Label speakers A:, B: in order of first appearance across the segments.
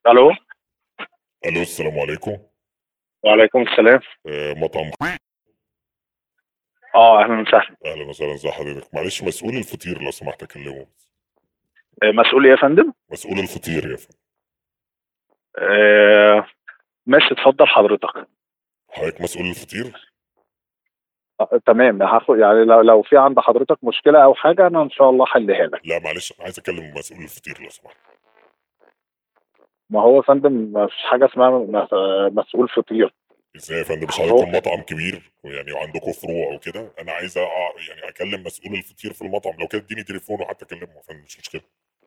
A: الو
B: الو السلام عليكم
A: وعليكم السلام
B: آه مطعم
A: اه اهلا وسهلا
B: اهلا وسهلا ازي حضرتك معلش مسؤول الفطير لو سمحت اكلمه
A: آه، مسؤول إيه يا فندم
B: مسؤول الفطير يا فندم
A: آه، ماشي اتفضل حضرتك
B: حضرتك مسؤول الفطير
A: آه، تمام هاخد يعني لو لو في عند حضرتك مشكله او حاجه انا ان شاء الله احلها لك
B: لا معلش انا عايز اكلم مسؤول الفطير لو سمحت
A: ما هو يا فندم ما فيش حاجه اسمها م- آه، مسؤول فطير
B: ازاي يا فندم مش
A: هو-
B: حضرتك مطعم كبير يعني وعندكم فروع وكده انا عايز أع- يعني اكلم مسؤول الفطير في المطعم لو كده اديني تليفونه حتى اكلمه يا فندم مش مشكله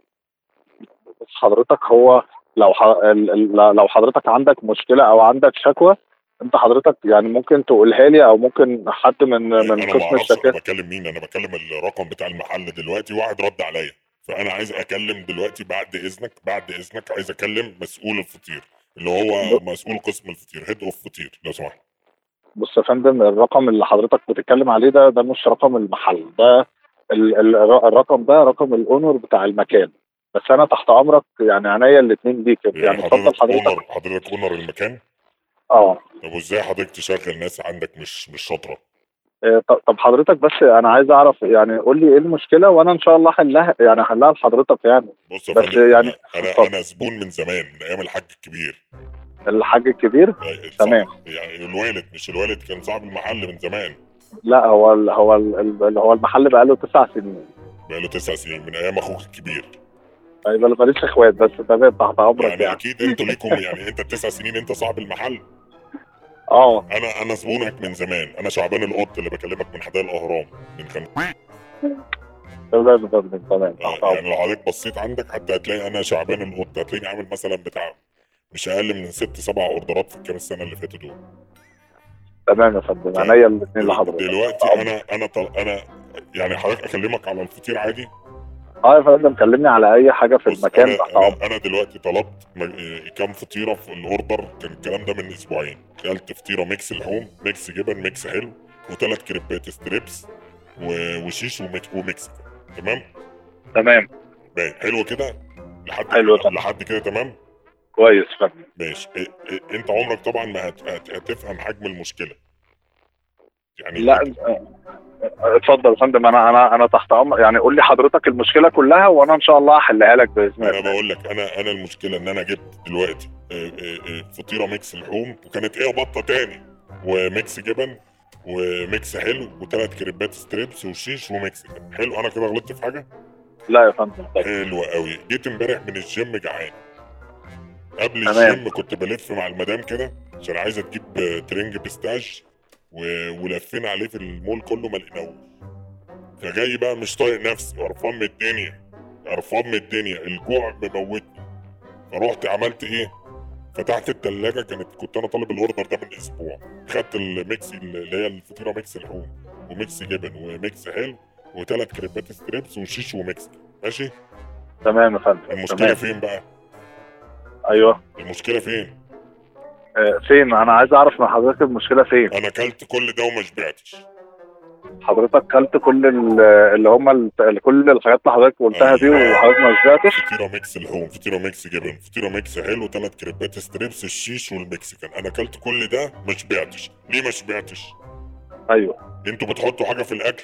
A: بس حضرتك هو لو ح... ال- ال- لو حضرتك عندك مشكله او عندك شكوى انت حضرتك يعني ممكن تقولها لي او ممكن حد من من
B: انا ما
A: قسم
B: اعرفش انا
A: الشكاوى
B: بكلم مين انا بكلم الرقم بتاع المحل دلوقتي واحد رد عليا فانا عايز اكلم دلوقتي بعد اذنك بعد اذنك عايز اكلم مسؤول الفطير اللي هو مسؤول قسم الفطير هيد اوف فطير لو سمحت
A: بص يا فندم الرقم اللي حضرتك بتتكلم عليه ده ده مش رقم المحل ده ال- ال- الرقم ده رقم الاونر بتاع المكان بس انا تحت امرك يعني عينيا الاثنين ليك يعني اتفضل
B: حضرتك
A: حضرتك
B: اونر حضرتك اونر المكان
A: اه
B: طب وازاي حضرتك تشغل ناس عندك مش مش شاطره
A: إيه، ط- طب حضرتك بس انا عايز اعرف يعني قول لي ايه المشكله وانا ان شاء الله احلها يعني احلها لحضرتك يعني
B: بص يا
A: بس
B: فندم
A: يعني
B: انا
A: اتفضل.
B: انا زبون من زمان من ايام الحاج الكبير
A: الحاج الكبير
B: يعني
A: تمام.
B: صاحب- يعني الوالد مش الوالد كان صاحب المحل من زمان
A: لا هو ال هو ال ال- هو المحل بقاله تسع سنين
B: بقاله تسع سنين من ايام اخوك الكبير
A: يبقى ماليش اخوات بس تمام تحت امرك
B: يعني
A: يعني
B: اكيد انتوا ليكم يعني انت التسع سنين انت صاحب المحل
A: اه
B: انا انا زبونك من زمان انا شعبان القط اللي بكلمك من حدائق الاهرام من خم...
A: تمام يا فندم، تمام تحت
B: آه،
A: امرك
B: يعني لو حضرتك بصيت عندك حتى هتلاقي انا شعبان القط هتلاقيني عامل مثلا بتاع مش اقل من ست سبع اوردرات في الكام السنه اللي فاتوا دول
A: تمام يا فندم عينيا الاثنين لحضرتك
B: دلوقتي انا انا طل... انا يعني حضرتك اكلمك على الفطير عادي
A: اه يا فندم كلمني على اي حاجه في
B: بص
A: المكان
B: انا
A: تحت امرك
B: انا, أنا دلوقتي طلبت م- إيه، كام فطيره في الاوردر كان الكلام ده من اسبوعين كلت فطيره ميكس لحوم ميكس جبن ميكس حلو وثلاث كريبات ستريبس و- وشيش وميك- وميكس تمام
A: تمام
B: باين حلو كده لحد
A: حلو يا فندم.
B: لحد كده تمام
A: كويس يا فندم
B: ماشي إيه إيه انت عمرك طبعا ما هت... هت... هتفهم حجم المشكله يعني
A: لا آه، اتفضل يا فندم انا انا انا تحت امر يعني قول لي حضرتك المشكله كلها وانا ان شاء الله هحلها لك باذن
B: انا
A: الله
B: بقول لك انا انا المشكله ان انا جبت دلوقتي آه، آه، آه، فطيره ميكس لحوم وكانت ايه بطه تاني وميكس جبن وميكس حلو وثلاث كريبات ستريبس وشيش وميكس كده. حلو انا كده غلطت في حاجه
A: لا يا فندم طيب.
B: حلو قوي جيت امبارح من الجيم جعان قبل
A: تمام.
B: الجيم كنت بلف مع المدام كده عشان عايزه تجيب آه، ترنج بيستاج و... ولفينا عليه في المول كله ما لقيناهوش فجاي بقى مش طايق نفسي قرفان من الدنيا قرفان من الدنيا الجوع مموتني فروحت عملت ايه فتحت التلاجة كانت كنت انا طالب الاوردر ده من اسبوع خدت الميكس اللي هي الفطيره ميكس لحوم وميكس جبن وميكس حلو وثلاث كريبات ستريبس وشيش وميكس ماشي
A: تمام يا فندم
B: المشكله
A: تمام
B: فين بقى
A: ايوه
B: المشكله فين
A: آه، فين انا عايز اعرف من حضرتك المشكله فين
B: انا اكلت كل ده وما شبعتش
A: حضرتك كلت كل ال- اللي هم ال- كل الحاجات اللي حضرتك قلتها دي
B: أيوة.
A: وحضرتك ما شبعتش
B: فطيره ميكس لحوم فطيره ميكس جبن فطيره ميكس حلو ثلاث كريبات ستريبس الشيش والمكسيكان انا اكلت كل ده ما شبعتش ليه ما شبعتش
A: ايوه
B: انتوا بتحطوا حاجه في الاكل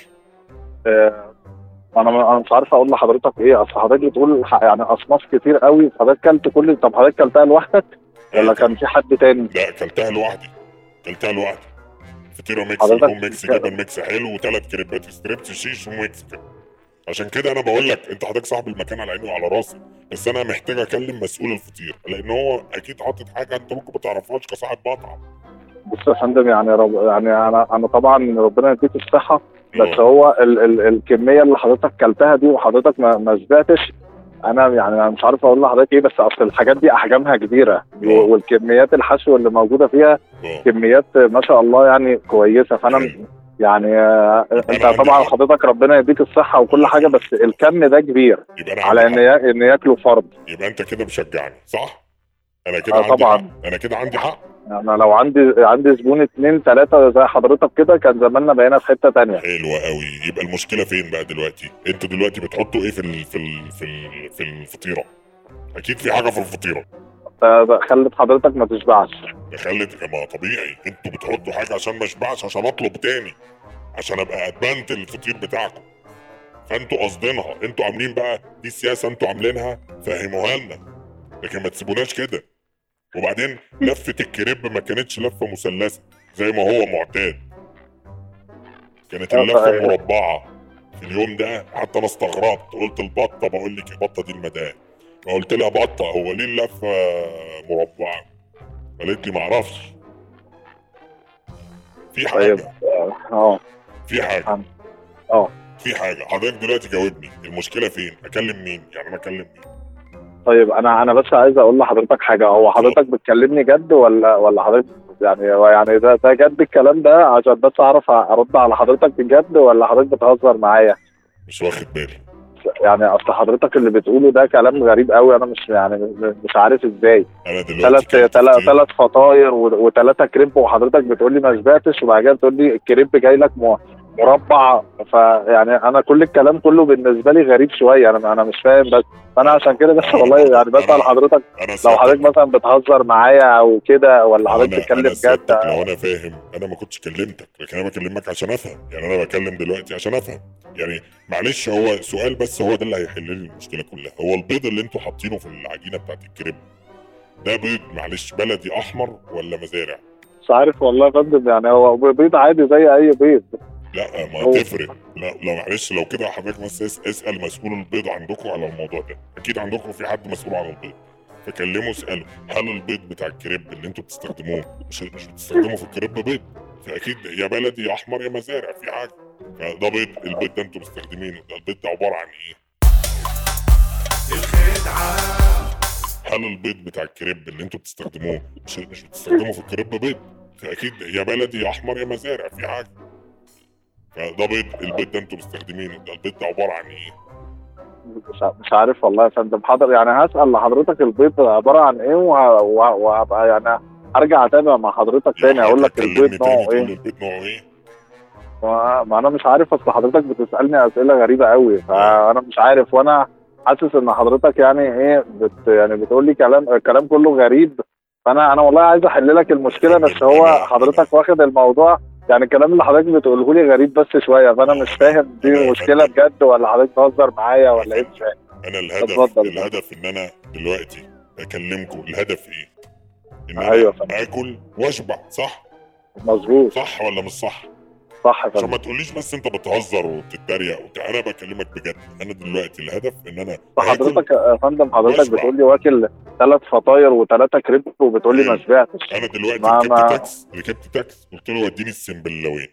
A: آه، انا انا مش عارف اقول لحضرتك ايه اصل حضرتك بتقول ح- يعني اصناف كتير قوي حضرتك كلت كل طب حضرتك كلتها لوحدك ولا كان في حد تاني
B: لا اكلتها لوحدي اكلتها لوحدي فطيره ميكس
A: حضرتك
B: لحوم ميكس
A: ك-
B: جبن ميكس حلو وثلاث كريبات ستريبس شيش ومكسيكان عشان كده انا بقول لك انت حضرتك صاحب المكان على عيني وعلى راسي بس انا محتاج اكلم مسؤول الفطير لان هو اكيد حاطط حاجه انت ممكن ما تعرفهاش كصاحب مطعم
A: بص يا فندم يعني رب يعني انا انا طبعا ربنا يديك الصحه بس
B: آه.
A: هو ال ال الكميه اللي حضرتك كلتها دي وحضرتك ما, ما شبعتش انا يعني انا مش عارف اقول لحضرتك ايه بس اصل الحاجات دي احجامها كبيره
B: آه.
A: والكميات الحشو اللي موجوده فيها
B: اه
A: كميات ما شاء الله يعني كويسه فانا
B: حلو.
A: يعني آه، انت
B: عندي
A: طبعا
B: حق.
A: حضرتك ربنا يديك الصحه وكل حاجه بس الكم ده كبير
B: يبقى انا
A: على
B: عندي
A: ان
B: حق.
A: ي- ان ياكلوا فرد
B: يبقى انت كده مشجعني صح انا كده
A: آه،
B: عندي
A: طبعاً.
B: حق انا كده عندي حق
A: انا لو عندي عندي زبون اتنين تلاته زي حضرتك كده كان زماننا بقينا في حته تانيه
B: حلوة قوي يبقى المشكلة فين بقى دلوقتي؟ انتوا دلوقتي بتحطوا ايه في ال في ال في ال في الفطيرة؟ اكيد في حاجة في الفطيرة
A: ده خلت حضرتك ما تشبعش
B: خلت ما طبيعي انتوا بتحطوا حاجه عشان ما اشبعش عشان اطلب تاني عشان ابقى ادمنت الفطير بتاعكم فانتوا قاصدينها انتوا عاملين بقى دي سياسه انتوا عاملينها فهموها لنا لكن ما تسيبوناش كده وبعدين لفه الكريب ما كانتش لفه مثلثه زي ما هو معتاد كانت
A: اه،
B: اللفه
A: صحيح.
B: مربعه في اليوم ده حتى انا استغربت قلت البطه بقول لك البطه دي المدام ما قلت لها بطه هو ليه اللفه مربعه قالت لي معرفش في
A: طيب
B: حاجه
A: اه
B: في حاجه
A: فهمت. اه
B: في حاجه حضرتك دلوقتي جاوبني المشكله فين اكلم مين يعني انا اكلم مين
A: طيب انا انا بس عايز اقول لحضرتك حاجه هو حضرتك بتكلمني جد ولا ولا حضرتك يعني يعني ده ده جد الكلام ده عشان بس اعرف ارد على حضرتك بجد ولا حضرتك بتهزر معايا
B: مش واخد بالي
A: يعني اصل حضرتك اللي بتقوله ده كلام غريب قوي انا مش يعني مش عارف ازاي
B: انا دلوقتي
A: ثلاث
B: كلت
A: ثلاث
B: كتير.
A: ثلاث فطاير وثلاثه كريب وحضرتك بتقول لي ما شبعتش وبعد كده بتقول لي الكريب جاي لك م- مربع فيعني انا كل الكلام كله بالنسبه لي غريب شويه انا انا مش فاهم بس فانا عشان كده بس
B: أنا-
A: والله يعني بسال
B: أنا-
A: حضرتك
B: انا
A: لو
B: سألتك-
A: حضرتك مثلا بتهزر معايا او كده ولا حضرتك
B: أنا-
A: بتتكلم
B: أنا
A: جد
B: سألتك لو انا فاهم انا ما كنتش كلمتك لكن انا بكلمك عشان افهم يعني انا بكلم دلوقتي عشان افهم يعني معلش هو سؤال بس هو ده اللي هيحل لي المشكله كلها هو البيض اللي انتوا حاطينه في العجينه بتاعت الكريب ده بيض معلش بلدي احمر ولا مزارع
A: مش عارف والله يا فندم يعني هو بيض عادي زي اي بيض
B: لا ما
A: هو-
B: تفرق لا لو معلش لو كده حضرتك بس اس- اسال مسؤول البيض عندكم على الموضوع ده اكيد عندكم في حد مسؤول عن البيض فكلمه اساله هل البيض بتاع الكريب اللي انتوا بتستخدموه مش مش بتستخدموا في الكريب بيض فاكيد يا بلدي يا احمر يا مزارع في حاجه فده بيض البيض ده انتوا مستخدمينه ده البيض ده عباره عن ايه؟ هل البيض بتاع الكريب اللي انتوا بتستخدموه مش مش بتستخدموا في الكريب بيض فاكيد يا بلدي يا احمر يا مزارع في حاجه فده بيض البيض ده انتوا مستخدمينه ده البيض ده عباره عن ايه؟
A: مش ع- مش عارف والله يا فندم حاضر يعني هسال لحضرتك البيض عباره عن ايه وه- وه- وهبقى يعني ارجع اتابع مع حضرتك تاني
B: يعني
A: اقول لك
B: هتكلمني
A: البيض
B: تاني
A: نوعه
B: تقول
A: ايه
B: لي البيض نوعه ايه؟
A: ما ما انا مش عارف اصل حضرتك بتسالني اسئله غريبه قوي فانا مش عارف وانا حاسس ان حضرتك يعني ايه بت يعني بتقول لي كلام الكلام كله غريب فانا انا والله عايز احل لك المشكله بس هو حضرتك واخد الموضوع يعني الكلام اللي حضرتك بتقوله لي غريب بس شويه فانا مش فاهم دي مشكله بجد ولا حضرتك بتهزر معايا ولا ايه مش فاهم
B: انا الهدف
A: اتفضل.
B: الهدف ان انا دلوقتي اكلمكم الهدف ايه؟ ان انا
A: أيوة فندم.
B: اكل واشبع صح؟
A: مظبوط
B: صح ولا مش صح؟
A: صح يا
B: عشان
A: فندم
B: ما تقوليش بس انت بتهزر وبتتريق وبتاع انا بكلمك بجد انا دلوقتي الهدف ان انا
A: فحضرتك يا فندم حضرتك
B: واشبع.
A: بتقول لي واكل ثلاث فطاير وثلاثه كريب وبتقول لي ما
B: مم.
A: شبعتش
B: انا دلوقتي
A: ما-
B: ركبت
A: ما-
B: تاكس ركبت تاكس قلت له وديني السنبلاوين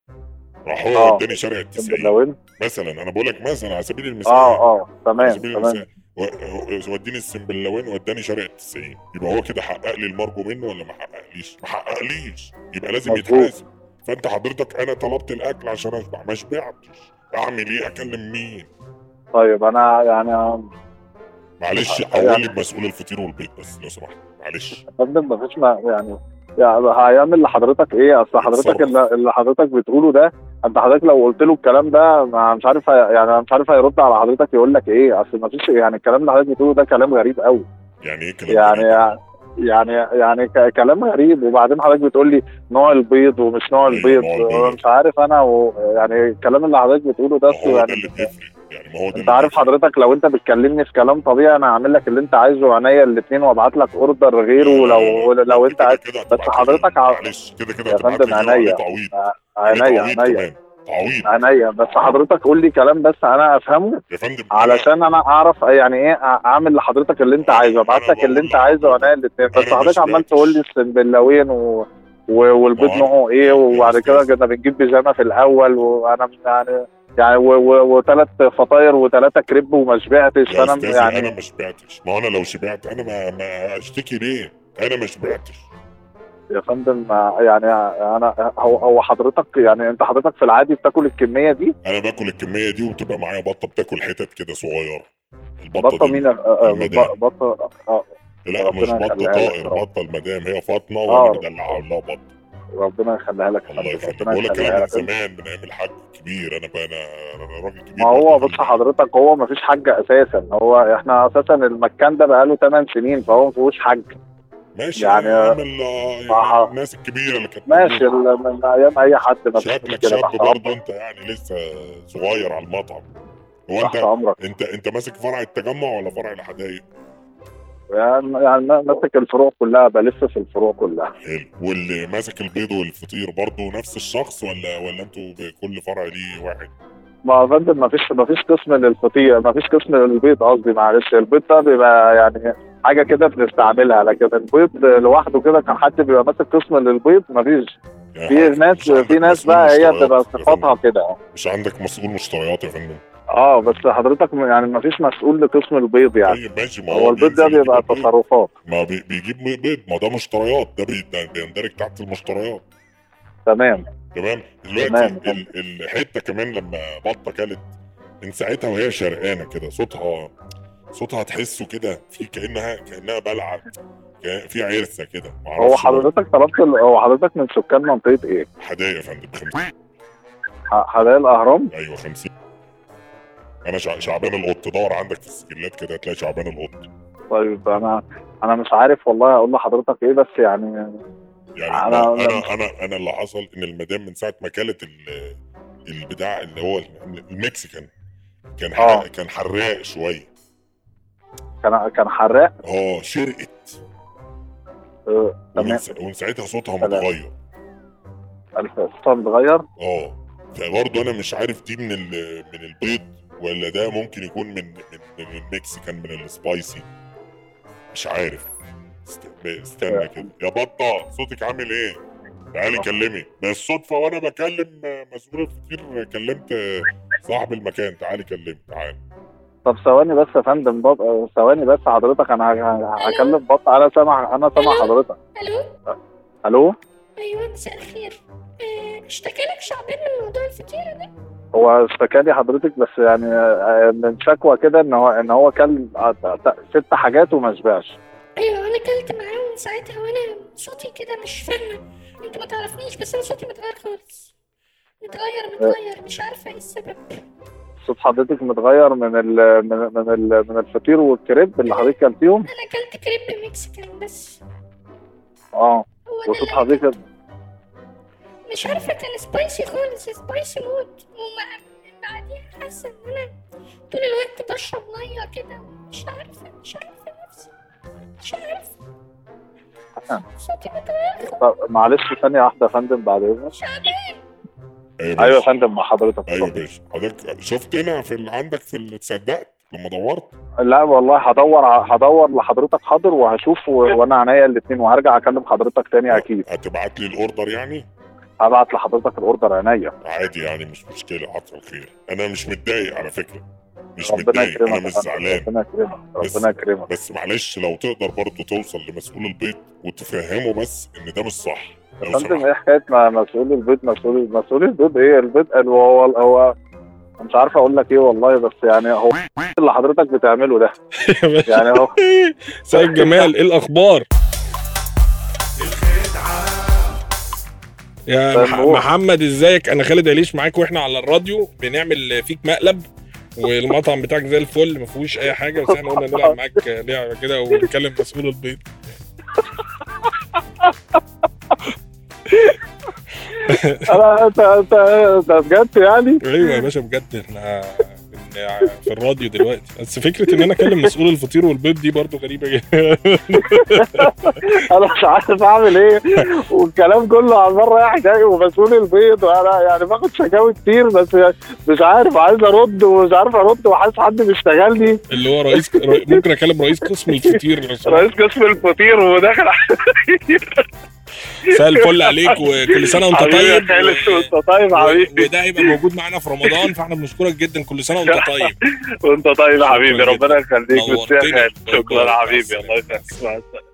B: راح هو
A: آه.
B: وداني شارع التسعين
A: لو
B: مثلا انا بقول لك مثلا على سبيل المثال
A: اه اه تمام
B: على سبيل
A: تمام
B: المثال و- وديني السنبلاوين وداني شارع التسعين يبقى هو كده حقق لي المرجو منه ولا ما حققليش؟ ما حققليش يبقى لازم
A: مظبوط.
B: يتحاسب فانت حضرتك انا طلبت الاكل عشان اشبع ما شبعتش اعمل ايه اكلم مين؟
A: طيب انا يعني
B: معلش
A: يعني-
B: حول لي بمسؤول الفطير والبيت بس لو سمحت معلش
A: يا فندم مفيش ما يعني يعني هيعمل لحضرتك ايه اصل حضرتك
B: يتصرف.
A: اللي, اللي حضرتك بتقوله ده انت حضرتك لو قلت له الكلام ده ما مش عارف هي- يعني أنا مش عارف هيرد على حضرتك يقول لك ايه اصل مفيش يعني الكلام اللي حضرتك بتقوله ده كلام غريب قوي
B: يعني ايه كلام
A: يعني
B: غريب؟
A: يعني يعني ك- كلام غريب وبعدين حضرتك بتقول لي نوع البيض ومش نوع
B: أيوة،
A: البيض
B: نوع البيض.
A: مش عارف انا و يعني الكلام اللي حضرتك بتقوله ده
B: ما هو ده
A: يعني
B: اللي بيفرق يعني ما هو ده
A: انت
B: اللي
A: عارف
B: بيفرق.
A: حضرتك لو انت بتكلمني في كلام طبيعي انا هعمل لك اللي انت عايزه عينيا الاثنين وابعت لك اوردر غيره
B: لا، لا،
A: لو
B: لا،
A: لو
B: لا،
A: انت
B: كده
A: عايز
B: كده
A: بس
B: هتبعت لي
A: حضرتك
B: غيره.
A: ع-
B: معلش كده كده
A: يا
B: هتبعت
A: فندم
B: لي غيره عليه
A: عينيا.
B: تعويض عليه
A: عينيا
B: تعويض
A: عينيا
B: كمان تعويض
A: عينيا بس حضرتك قول لي كلام بس انا افهمه
B: يا فندم أنا-
A: علشان انا اعرف يعني ايه أ- اعمل لحضرتك اللي انت
B: أنا-
A: عايزه ابعت
B: أنا
A: لك اللي
B: بقول
A: انت عايزه
B: لحضرتك
A: عينيا الاثنين بس
B: أنا
A: حضرتك
B: مش
A: عمال
B: بعكس.
A: تقول لي السنبلاوين و... و... والبيض
B: ما هو-
A: نوعه ايه
B: يا
A: وبعد كده
B: أستاذ.
A: كنا بنجيب بيجامه في الاول وانا يعني يعني وثلاث فطاير وثلاثه كريب وما شبعتش
B: يا
A: فانا
B: استاذي
A: يعني
B: انا ما شبعتش ما هو انا لو شبعت انا ما, ما اشتكي ليه انا ما شبعتش
A: يا فندم يعني انا هو هو حضرتك يعني انت حضرتك في العادي بتاكل الكميه دي
B: انا باكل الكميه دي وبتبقى معايا بطه بتاكل حتت كده صغيره البطه
A: بطه
B: دي
A: مين آه، آه،
B: المدام.
A: ب- بطه اه
B: لا
A: ربنا
B: مش بطه
A: يخليها لك
B: طائر
A: يا رب.
B: بطه المدام هي فاطمه
A: آه.
B: وانا بدلعها لها بطه
A: ربنا يخليها لك يا
B: الله
A: فندم،
B: يخليك
A: ربنا
B: بقول لك
A: يخليها
B: انا من
A: لك
B: زمان من ايام الحاج كبير انا بقى انا أنا راجل كبير
A: ما هو
B: برضه.
A: بص حضرتك هو ما فيش حج اساسا هو احنا اساسا المكان ده بقاله 8 سنين فهو ما فيهوش حج
B: ماشي
A: يعني-
B: يعني عامل آه،
A: آه.
B: يعني الناس الكبيره اللي كانت
A: ماشي
B: موجودة.
A: ال- من ايام اي حد ما فيش
B: شكلك
A: مشكله
B: شاب
A: تحت
B: برضه
A: امرك
B: انت يعني لسه صغير على المطعم هو
A: تحت
B: انت
A: امرك
B: انت انت ماسك فرع التجمع ولا فرع الحدايق؟
A: يعني يعني ماسك الفروع كلها بلف في الفروع كلها
B: حلو واللي ماسك البيض والفطير برضه نفس الشخص ولا ولا انتوا بكل فرع ليه واحد؟
A: ما يا فندم ما فيش ما فيش قسم للفطير ما فيش قسم للبيض قصدي معلش البيض ده بيبقى يعني حاجه كده بنستعملها لكن البيض لوحده كده كان حد بيبقى ماسك قسم للبيض ما فيش
B: يعني
A: في
B: حضرتك
A: ناس
B: مش عندك
A: في ناس
B: مسؤول
A: بقى هي
B: مشتريات
A: بتبقى
B: يا فندم؟
A: صفاتها كده
B: مش عندك مسؤول مشتريات يا فندم
A: اه بس حضرتك م- يعني ما فيش مسؤول لقسم البيض يعني
B: طيب ماشي ما
A: هو البيض ده
B: بينزل
A: بيبقى
B: يجيب البيض.
A: تصرفات
B: ما بي- بيجيب بيض ما ده مشتريات ده بي- ده بيندرج تحت المشتريات
A: تمام
B: تمام
A: تمام.
B: دلوقتي ال- الحته كمان لما بطه كانت من ساعتها وهي شرقانه كده صوتها صوتها تحسه كده في كانها كانها بلعه كأن- في عرسه كده
A: هو
B: معرفش
A: حضرتك طلبت ال- هو حضرتك من سكان منطقه ايه؟
B: حدايق يا فندم 50
A: ح- حدائق الاهرام
B: ايوه 50 انا شع- شعبان القط دور عندك في السجلات كده هتلاقي شعبان القط
A: طيب انا انا مش عارف والله اقول لحضرتك ايه بس يعني
B: يعني
A: أنا-
B: انا
A: أنا-
B: انا انا, أنا اللي حصل ان المدام من ساعه ما كلت ال- البتاع اللي هو المكسيكان كان
A: آه.
B: ح- كان حراق شويه
A: كان كان حراق
B: اه شرقت
A: آه، تمام
B: ومن س- ومن ساعتها صوتها
A: تمام.
B: متغير
A: الصوت اتغير
B: اه فبرضه انا مش عارف دي من ال- من البيض ولا ده ممكن يكون من من, من المكسيكان من السبايسي مش عارف است- استنى كده يا بطه صوتك عامل ايه؟ تعالي كلمي بالصدفه وانا بكلم مسؤول الفطير كلمت صاحب المكان تعالي كلمي تعالي
A: طب ثواني بس يا فندم بط... آه، ثواني بس حضرتك انا ه- هكلم بط انا سامع انا سامع حضرتك
C: الو
A: الو
C: ايوه مساء الخير آه، اشتكى لك شعبان من موضوع الفطيره ده
A: هو اشتكى لي حضرتك بس يعني آه، من شكوى كده ان هو ان هو كل آه، ت- ست حاجات وما شبعش
C: ايوه انا كلت معاه من ساعتها وانا صوتي كده مش فاهمه انت ما تعرفنيش بس انا صوتي متغير خالص متغير متغير مش عارفه ايه السبب
A: صوت حضرتك متغير من ال من من ال من الفطير والكريب اللي حضرتك كلتيهم
C: انا كلت كريب مكسيكان بس
A: اه
C: هو ده
A: وصوت
C: اللي-
A: حضرتك
C: مش عارفه كان سبايسي خالص سبايسي موت ومع بعديها حاسه ان انا طول الوقت بشرب ميه كده مش عارفه مش عارفه نفسي مش عارفه
A: آه.
C: صوتي متغير
A: طب معلش ثانية واحدة يا فندم بعد إذنك
C: شعبان
B: ايوه
A: أيوة يا
B: باشا
A: فندم مع حضرتك
B: ايوه يا باشا حضرتك شفتنا في ال- عندك في ال- تصدقت لما دورت
A: لا والله هدور ع- هدور لحضرتك حاضر وهشوف و... وأنا عينيا الاتنين وهرجع أكلم حضرتك تاني أكيد
B: هتبعت لي الاوردر يعني
A: هبعت لحضرتك الأوردر عينيا
B: عادي يعني مش مشكله حصل خير انا مش متضايق على فكره مش
A: ربنا
B: متضايق
A: يكرمك
B: انا
A: يا
B: مش
A: فندم،
B: زعلان
A: ربنا يكرمك
B: بس-
A: ربنا يكرمك
B: بس معلش لو تقدر برضه توصل لمسؤول البيت وتفهمه بس ان ده مش صح
A: يا
B: لو
A: فندم
B: سمحت
A: إيه حكاية ما مسؤول البيت مسؤول مسؤول البيت إيه البيت هو هو, هو مش عارف أقول لك إيه والله بس يعني هو اللي حضرتك بتعمله ده
D: يا باشا
A: يعني هو
D: سيد جمال ايه الاخبار يا
A: طيب
D: مح-
A: هو-
D: محمد ازيك انا خالد عليش معاك واحنا على الراديو بنعمل فيك مقلب والمطعم بتاعك زي الفل ما فيهوش اي حاجه بس احنا قلنا نلعب معاك لعبه كده ونكلم مسؤول البيت
A: أنا أنت أنت أنت بجد يعني
D: ايوه يا باشا بجد احنا بن- في الراديو دلوقتي بس فكره ان انا اكلم مسؤول الفطير والبيض دي برضو غريبه جدا
A: انا مش عارف اعمل ايه والكلام كله على مره رايح جاي ومسؤول البيض وانا يعني باخد شكاوي كتير بس مش عارف عايز ارد ومش عارف ارد وحاسس حد بيشتغلني
D: اللي هو رئيس ممكن اكلم رئيس قسم الفطير لو سمحت.
A: رئيس قسم الفطير وداخل
D: مساء الفل عليك وكل سنه وانت
A: حبيبي يا
D: طيب
A: خالد
D: و-
A: وانت طيب حبيبي
D: وده هيبقى موجود معانا في رمضان فاحنا بنشكرك جدا كل سنه وانت طيب
A: وانت طيب يا حبيبي
D: شكراً
A: ربنا يخليك ميرسي يا
D: نورتني.
A: خالد
D: باي
A: شكرا
D: باي.
A: يا
D: مع
A: حبيبي
D: السلامة.
A: الله يسلمك مع السلامه